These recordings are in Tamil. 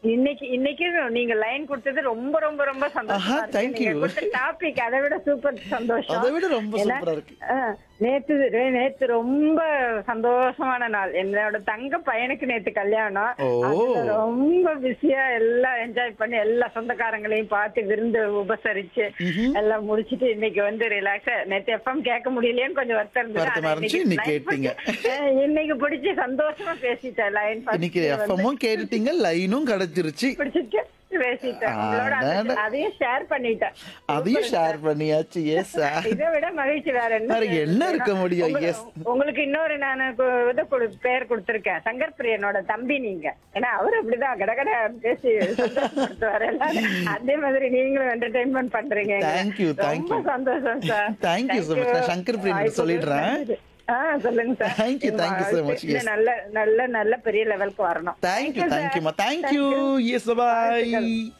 இன்னைக்கு இன்னைக்கு நீங்க லைன் கொடுத்தது ரொம்ப ரொம்ப ரொம்ப ஆஹா, சந்தோஷமா இருக்கு. thank நீங்க you. கொடுத்த டாபிக் அதை விட சூப்பர் சந்தோஷம் அதை விட ரொம்ப ஏன்னா, சூப்பரா இருக்கு ஆ, நேத்து ரே- நேத்து ரொம்ப சந்தோஷமான நாள் என்னோட தங்க பையனுக்கு நேத்து கல்யாணம் ஓ. அதுல ரொம்ப பிஸியா எல்லாம் என்ஜாய் பண்ணி எல்லா சொந்தக்காரங்களையும் பார்த்து விருந்து உபசரிச்சு எல்லாம் முடிச்சிட்டு இன்னைக்கு வந்து ரிலாக்ஸா நேத்து எஃப்எம் கேட்க முடியலையேன்னு கொஞ்சம் வருத்தம் இருந்தது வருத்தமா ஆனா இருந்துச்சு, இன்னைக்கு இன்னைக்கு line கேட்டீங்க. ஆ, இன்னைக்கு பிடிச்சி சந்தோஷமா பேசிட்டேன் லைன் இன்னைக்கு எஃப்எம்மும் கேட்டுட்டீங்க லைனும் கிடைச்சிருச்சு பிடிச்சிட்டு பேசிட்டேன் உங்களோட அந்த- அடடா. அதையும் ஷேர் பண்ணிட்டேன் அதையும் ஷேர் பண்ணியாச்சு எஸ் இதை விட மகிழ்ச்சி வேற என்ன வேற என்ன இருக்க முடியும்? உங்க- Yes. உங்களுக்கு இன்னொரு நான் கு- இது கொடு- பெயர் கொடுத்திருக்கேன் சங்கர் பிரியனோட தம்பி நீங்க ஏன்னா அவர் அப்படிதான் கடகட பேசி சந்தோஷப்படுத்துவாரு எல்லாரும். அதே மாதிரி நீங்களும் என்டர்டைன்மெண்ட் பண்றீங்க எங்களை. Thank you, thank ரொம்ப you. சந்தோஷம் sir Thank you so much. நான் சங்கர் பிரியன் சொல்லிடுறேன். ஆ சொல்லுங்க sir Thank you, thank you so much. இன்னும் Yes. நல்ல நல்ல நல்ல பெரிய லெவலுக்கு வரணும் தேங்க்யூ sir. தேங்க்யூமா Thank thank you you. Yes bye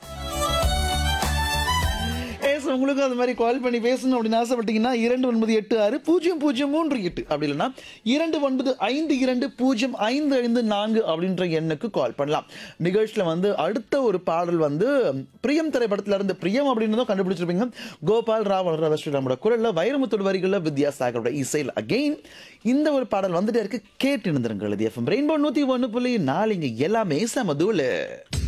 yes உங்களுக்கும் அது மாதிரி கால் பண்ணி பேசணும் அப்படின்னு ஆசைப்பட்டீங்கன்னா இரண்டு ஒன்பது எட்டு ஆறு பூஜ்ஜியம் பூஜ்ஜியம் மூன்று எட்டு அப்படி இல்லைன்னா இரண்டு ஒன்பது ஐந்து இரண்டு பூஜ்ஜியம் ஐந்து ஐந்து நான்கு அப்படின்ற எண்ணுக்கு கால் பண்ணலாம் நிகழ்ச்சியில் வந்து அடுத்த ஒரு பாடல் வந்து பிரியம் திரைப்படத்துல இருந்து பிரியம் அப்படின்னு கண்டுபிடிச்சிருப்பீங்க கோபால் ராவ் ஸ்ரீராமோட குரல்ல வைரமுத்தோட வரிகளில் வித்யாசாகரோட இசையில் அகெயின் இந்த ஒரு பாடல் வந்துட்டே இருக்கு கேட்டு இருந்துருங்கள் இது எஃப்எம் ரெயின்போ நூற்றி ஒன்று புள்ளி நாலு இங்க எல்லாமே சமதூள்